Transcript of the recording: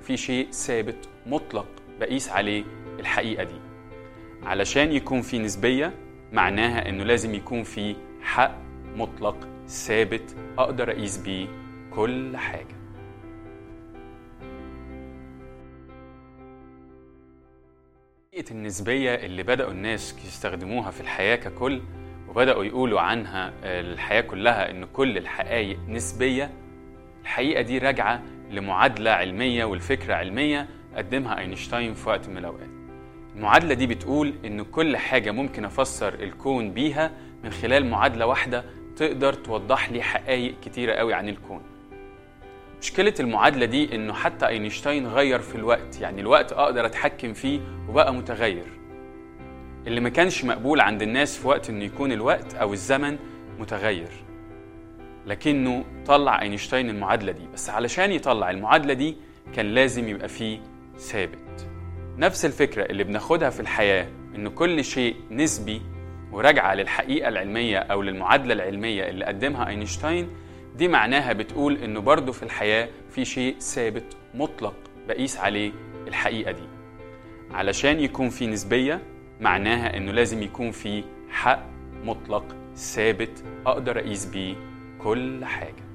في شيء ثابت مطلق بقيس عليه الحقيقة دي علشان يكون في نسبية معناها انه لازم يكون في حق مطلق ثابت اقدر اقيس بيه كل حاجه حقيقة النسبية اللي بدأوا الناس يستخدموها في الحياة ككل وبدأوا يقولوا عنها الحياة كلها إن كل الحقائق نسبية الحقيقة دي راجعة لمعادلة علمية والفكرة علمية قدمها أينشتاين في وقت من الأوقات المعادلة دي بتقول إن كل حاجة ممكن أفسر الكون بيها من خلال معادلة واحدة تقدر توضح لي حقائق كتيرة قوي عن الكون مشكلة المعادلة دي إنه حتى أينشتاين غير في الوقت يعني الوقت أقدر أتحكم فيه وبقى متغير اللي ما كانش مقبول عند الناس في وقت إنه يكون الوقت أو الزمن متغير لكنه طلع أينشتاين المعادلة دي بس علشان يطلع المعادلة دي كان لازم يبقى فيه ثابت نفس الفكرة اللي بناخدها في الحياة إن كل شيء نسبي وراجعة للحقيقة العلمية أو للمعادلة العلمية اللي قدمها أينشتاين دي معناها بتقول إنه برضه في الحياة في شيء ثابت مطلق بقيس عليه الحقيقة دي علشان يكون في نسبية معناها إنه لازم يكون في حق مطلق ثابت أقدر أقيس بيه كل حاجة